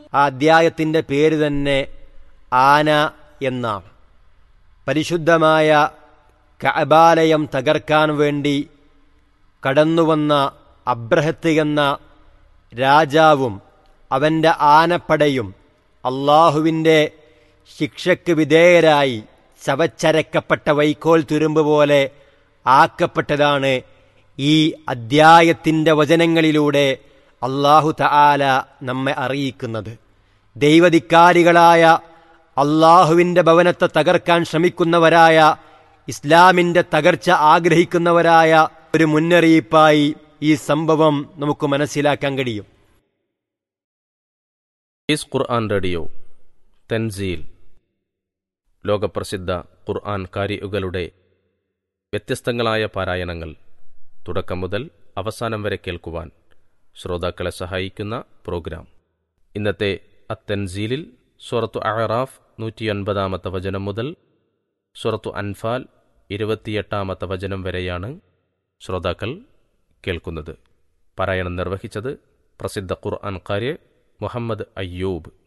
ആ അദ്ധ്യായത്തിൻ്റെ പേര് തന്നെ ആന എന്നാണ് പരിശുദ്ധമായ കഅബാലയം തകർക്കാൻ വേണ്ടി കടന്നുവന്ന അബ്രഹത്ത് എന്ന രാജാവും അവൻ്റെ ആനപ്പടയും അള്ളാഹുവിൻ്റെ ശിക്ഷയ്ക്ക് വിധേയരായി ചവച്ചരക്കപ്പെട്ട വൈക്കോൽ തുരുമ്പ് പോലെ ആക്കപ്പെട്ടതാണ് ഈ അദ്ധ്യായത്തിൻ്റെ വചനങ്ങളിലൂടെ അള്ളാഹു തആല നമ്മെ അറിയിക്കുന്നത് ദൈവധിക്കാരികളായ അള്ളാഹുവിൻ്റെ ഭവനത്തെ തകർക്കാൻ ശ്രമിക്കുന്നവരായ ഇസ്ലാമിൻ്റെ തകർച്ച ആഗ്രഹിക്കുന്നവരായ ഒരു മുന്നറിയിപ്പായി ഈ സംഭവം നമുക്ക് മനസ്സിലാക്കാൻ കഴിയും ഈസ് ഖുർആൻ റേഡിയോ തെൻസീൽ ലോകപ്രസിദ്ധ ഖുർആൻ കാരികളുടെ വ്യത്യസ്തങ്ങളായ പാരായണങ്ങൾ തുടക്കം മുതൽ അവസാനം വരെ കേൾക്കുവാൻ ശ്രോതാക്കളെ സഹായിക്കുന്ന പ്രോഗ്രാം ഇന്നത്തെ അത്തൻസീലിൽ സുറത്തു അഹറാഫ് നൂറ്റിയൊൻപതാമത്തെ വചനം മുതൽ സുറത്തു അൻഫാൽ ഇരുപത്തിയെട്ടാമത്തെ വചനം വരെയാണ് ശ്രോതാക്കൾ കേൾക്കുന്നത് പാരായണം നിർവഹിച്ചത് പ്രസിദ്ധ ഖുർആൻ കാര്യ മുഹമ്മദ് അയ്യൂബ്